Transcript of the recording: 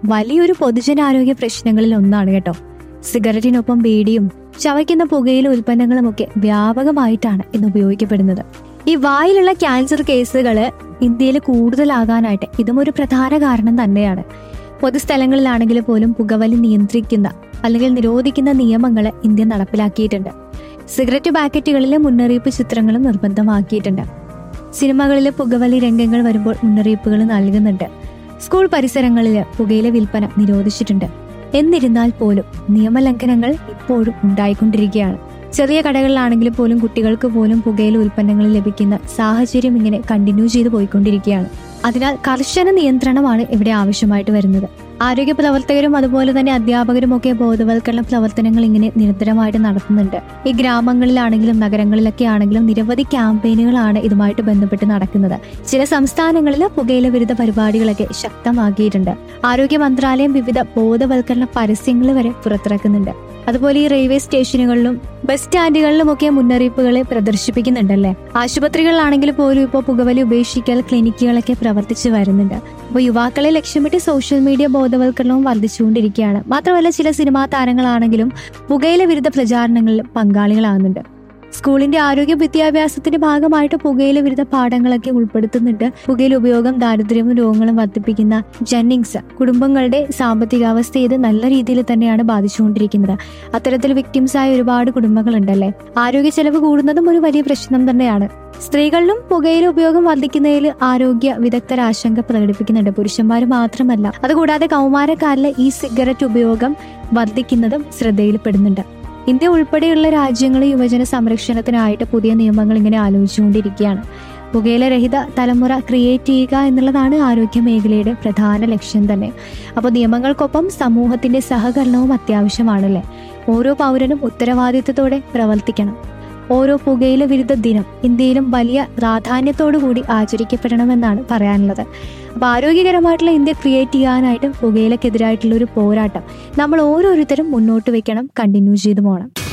വലിയൊരു പൊതുജനാരോഗ്യ പ്രശ്നങ്ങളിൽ ഒന്നാണ് കേട്ടോ സിഗരറ്റിനൊപ്പം ബീഡിയും ചവയ്ക്കുന്ന പുകയില ഉൽപ്പന്നങ്ങളുമൊക്കെ വ്യാപകമായിട്ടാണ് ഇന്ന് ഉപയോഗിക്കപ്പെടുന്നത് ഈ വായിലുള്ള ക്യാൻസർ കേസുകൾ ഇന്ത്യയിൽ കൂടുതലാകാനായിട്ട് ഇതും ഒരു പ്രധാന കാരണം തന്നെയാണ് പൊതുസ്ഥലങ്ങളിലാണെങ്കിൽ പോലും പുകവലി നിയന്ത്രിക്കുന്ന അല്ലെങ്കിൽ നിരോധിക്കുന്ന നിയമങ്ങൾ ഇന്ത്യ നടപ്പിലാക്കിയിട്ടുണ്ട് സിഗരറ്റ് പാക്കറ്റുകളിലെ മുന്നറിയിപ്പ് ചിത്രങ്ങളും നിർബന്ധമാക്കിയിട്ടുണ്ട് സിനിമകളിലെ പുകവലി രംഗങ്ങൾ വരുമ്പോൾ മുന്നറിയിപ്പുകൾ നൽകുന്നുണ്ട് സ്കൂൾ പരിസരങ്ങളിൽ പുകയില വിൽപ്പന നിരോധിച്ചിട്ടുണ്ട് എന്നിരുന്നാൽ പോലും നിയമലംഘനങ്ങൾ ഇപ്പോഴും ഉണ്ടായിക്കൊണ്ടിരിക്കുകയാണ് ചെറിയ കടകളിലാണെങ്കിൽ പോലും കുട്ടികൾക്ക് പോലും പുകയില ഉൽപ്പന്നങ്ങൾ ലഭിക്കുന്ന സാഹചര്യം ഇങ്ങനെ കണ്ടിന്യൂ ചെയ്തു പോയിക്കൊണ്ടിരിക്കുകയാണ് അതിനാൽ കർശന നിയന്ത്രണമാണ് ഇവിടെ ആവശ്യമായിട്ട് വരുന്നത് ആരോഗ്യ പ്രവർത്തകരും അതുപോലെ തന്നെ അധ്യാപകരും ഒക്കെ ബോധവൽക്കരണ പ്രവർത്തനങ്ങൾ ഇങ്ങനെ നിരന്തരമായിട്ട് നടത്തുന്നുണ്ട് ഈ ഗ്രാമങ്ങളിലാണെങ്കിലും നഗരങ്ങളിലൊക്കെ ആണെങ്കിലും നിരവധി ക്യാമ്പയിനുകളാണ് ഇതുമായിട്ട് ബന്ധപ്പെട്ട് നടക്കുന്നത് ചില സംസ്ഥാനങ്ങളിൽ പുകയില വിരുദ്ധ പരിപാടികളൊക്കെ ശക്തമാക്കിയിട്ടുണ്ട് ആരോഗ്യ മന്ത്രാലയം വിവിധ ബോധവൽക്കരണ പരസ്യങ്ങൾ വരെ പുറത്തിറക്കുന്നുണ്ട് അതുപോലെ ഈ റെയിൽവേ സ്റ്റേഷനുകളിലും ബസ് സ്റ്റാൻഡുകളിലും ഒക്കെ മുന്നറിയിപ്പുകൾ പ്രദർശിപ്പിക്കുന്നുണ്ടല്ലേ ആശുപത്രികളിലാണെങ്കിൽ പോലും ഇപ്പോൾ പുകവലി ഉപേക്ഷിക്കൽ ക്ലിനിക്കുകളൊക്കെ പ്രവർത്തിച്ചു വരുന്നുണ്ട് അപ്പോൾ യുവാക്കളെ ലക്ഷ്യമിട്ട് സോഷ്യൽ മീഡിയ ബോധവൽക്കരണവും വർദ്ധിച്ചുകൊണ്ടിരിക്കുകയാണ് മാത്രമല്ല ചില സിനിമാ താരങ്ങളാണെങ്കിലും പുകയില വിരുദ്ധ പ്രചാരണങ്ങളിൽ പങ്കാളികളാകുന്നുണ്ട് സ്കൂളിന്റെ ആരോഗ്യ വിദ്യാഭ്യാസത്തിന്റെ ഭാഗമായിട്ട് പുകയില വിരുദ്ധ പാഠങ്ങളൊക്കെ ഉൾപ്പെടുത്തുന്നുണ്ട് പുകയില ഉപയോഗം ദാരിദ്ര്യവും രോഗങ്ങളും വർദ്ധിപ്പിക്കുന്ന ജന്നിങ്സ് കുടുംബങ്ങളുടെ സാമ്പത്തികാവസ്ഥ ഇത് നല്ല രീതിയിൽ തന്നെയാണ് ബാധിച്ചുകൊണ്ടിരിക്കുന്നത് അത്തരത്തിൽ വിക്ടിംസ് ആയ ഒരുപാട് കുടുംബങ്ങളുണ്ടല്ലേ ആരോഗ്യ ചെലവ് കൂടുന്നതും ഒരു വലിയ പ്രശ്നം തന്നെയാണ് സ്ത്രീകളിലും പുകയില ഉപയോഗം വർദ്ധിക്കുന്നതിൽ ആരോഗ്യ വിദഗ്ധർ ആശങ്ക പ്രകടിപ്പിക്കുന്നുണ്ട് പുരുഷന്മാർ മാത്രമല്ല അതുകൂടാതെ കൗമാരക്കാരിലെ ഈ സിഗരറ്റ് ഉപയോഗം വർദ്ധിക്കുന്നതും ശ്രദ്ധയിൽപ്പെടുന്നുണ്ട് ഇന്ത്യ ഉൾപ്പെടെയുള്ള രാജ്യങ്ങളിൽ യുവജന സംരക്ഷണത്തിനായിട്ട് പുതിയ നിയമങ്ങൾ ഇങ്ങനെ ആലോചിച്ചുകൊണ്ടിരിക്കുകയാണ് പുകയില രഹിത തലമുറ ക്രിയേറ്റ് ചെയ്യുക എന്നുള്ളതാണ് ആരോഗ്യ മേഖലയുടെ പ്രധാന ലക്ഷ്യം തന്നെ അപ്പോൾ നിയമങ്ങൾക്കൊപ്പം സമൂഹത്തിന്റെ സഹകരണവും അത്യാവശ്യമാണല്ലേ ഓരോ പൗരനും ഉത്തരവാദിത്വത്തോടെ പ്രവർത്തിക്കണം ഓരോ പുകയില വിരുദ്ധ ദിനം ഇന്ത്യയിലും വലിയ പ്രാധാന്യത്തോടു കൂടി ആചരിക്കപ്പെടണമെന്നാണ് പറയാനുള്ളത് അപ്പോൾ ആരോഗ്യകരമായിട്ടുള്ള ഇന്ത്യ ക്രിയേറ്റ് ചെയ്യാനായിട്ട് പുകയിലക്കെതിരായിട്ടുള്ള ഒരു പോരാട്ടം നമ്മൾ ഓരോരുത്തരും മുന്നോട്ട് വെക്കണം കണ്ടിന്യൂ ചെയ്തു പോകണം